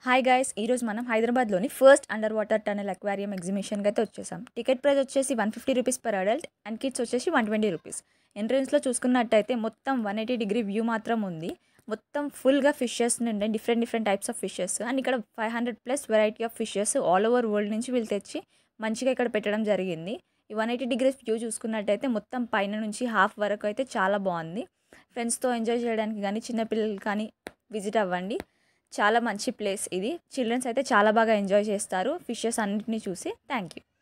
hi guys ఈరోజు మనం హైదరాబాద్లోని first under water tunnel aquarium ఎగ్జిబిషన్కి అయితే వచ్చేసాం టికెట్ ప్రైస్ వచ్చేసి one fifty rupees per adult and kids వచ్చేసి వన్ ట్వంటీ రూపీస్ ఎంట్రన్స్లో చూసుకున్నట్టయితే మొత్తం వన్ ఎయిటీ డిగ్రీ వ్యూ మాత్రం ఉంది మొత్తం ఫుల్గా ఫిషెస్ నుండి different different types of fishes and ఇక్కడ five hundred plus variety of fishes all over world నుంచి వీళ్ళు తెచ్చి మంచిగా ఇక్కడ పెట్టడం జరిగింది ఈ వన్ ఎయిటీ డిగ్రీస్ వ్యూ చూసుకున్నట్టయితే మొత్తం పైన నుంచి హాఫ్ వరకు అయితే చాలా బాగుంది ఫ్రెండ్స్తో ఎంజాయ్ చేయడానికి కానీ చిన్నపిల్లలు కానీ విజిట్ అవ్వండి చాలా మంచి ప్లేస్ ఇది చిల్డ్రన్స్ అయితే చాలా బాగా ఎంజాయ్ చేస్తారు ఫిషెస్ అన్నిటిని చూసి థ్యాంక్ యూ